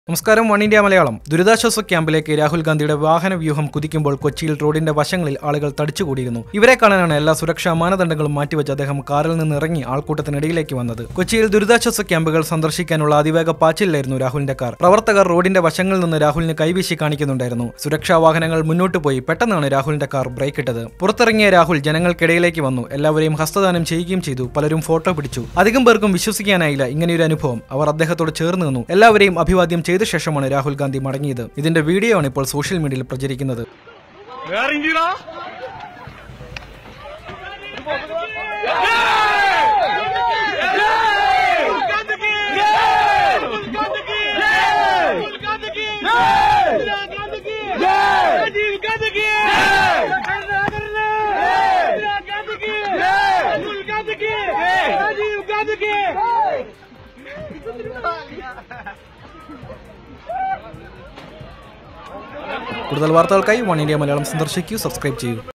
നമസ്കാരം one India Malayalam ദുരിതാശ്വാസ ക്യാമ്പിലേക്ക് രാഹുൽ ഗാന്ധിയുടെ വാഹന വ്യൂഹം കുതിക്കുമ്പോൾ കൊച്ചിയിൽ റോഡിന്റെ വശങ്ങളിൽ ആളുകൾ തടിച്ചുകൂടിയിരുന്നു ഇവരെ കാണാനാണ് എല്ലാ സുരക്ഷാ മാനദണ്ഡങ്ങളും മാറ്റിവെച്ച് അദ്ദേഹം കാറിൽ നിന്ന് ഇറങ്ങി ആൾക്കൂട്ടത്തിനിടയിലേക്ക് വന്നത് കൊച്ചിയിൽ ദുരിതാശ്വാസ ക്യാമ്പുകൾ സന്ദർശിക്കാനുള്ള അതിവേഗ പാച്ചിലായിരുന്നു രാഹുലിന്റെ കാർ പ്രവർത്തകർ റോഡിന്റെ വശങ്ങളിൽ നിന്ന് രാഹുലിന് കൈവീശി കാണിക്കുന്നുണ്ടായിരുന്നു സുരക്ഷാ വാഹനങ്ങൾ മുന്നോട്ട് പോയി പെട്ടെന്നാണ് രാഹുലിന്റെ കാർ ബ്രേക്ക് ഇട്ടത് പുറത്തിറങ്ങിയ രാഹുൽ ജനങ്ങൾക്കിടയിലേക്ക് വന്നു എല്ലാവരെയും ഹസ്തദാനം ചെയ്യുകയും ചെയ്തു പലരും ഫോട്ടോ പിടിച്ചു അധികം പേർക്കും വിശ്വസിക്കാനായില്ല ഇങ്ങനെയൊരു അനുഭവം അവർ അദ്ദേഹത്തോട് ചേർന്ന് നിന്നു എല്ലാവരെയും അഭിവാദ്യം ചെയ്ത ശേഷമാണ് രാഹുൽ ഗാന്ധി മടങ്ങിയത് ഇതിന്റെ വീഡിയോ ആണ് ഇപ്പോൾ സോഷ്യൽ മീഡിയയിൽ പ്രചരിക്കുന്നത് വേറിഞ്ചിടാ കൂടുതൽ വാർത്തകൾക്കായി വൺ ഇന്ത്യ മലയാളം സന്ദർശിക്കൂ സബ്സ്ക്രൈബ് ചെയ്യൂ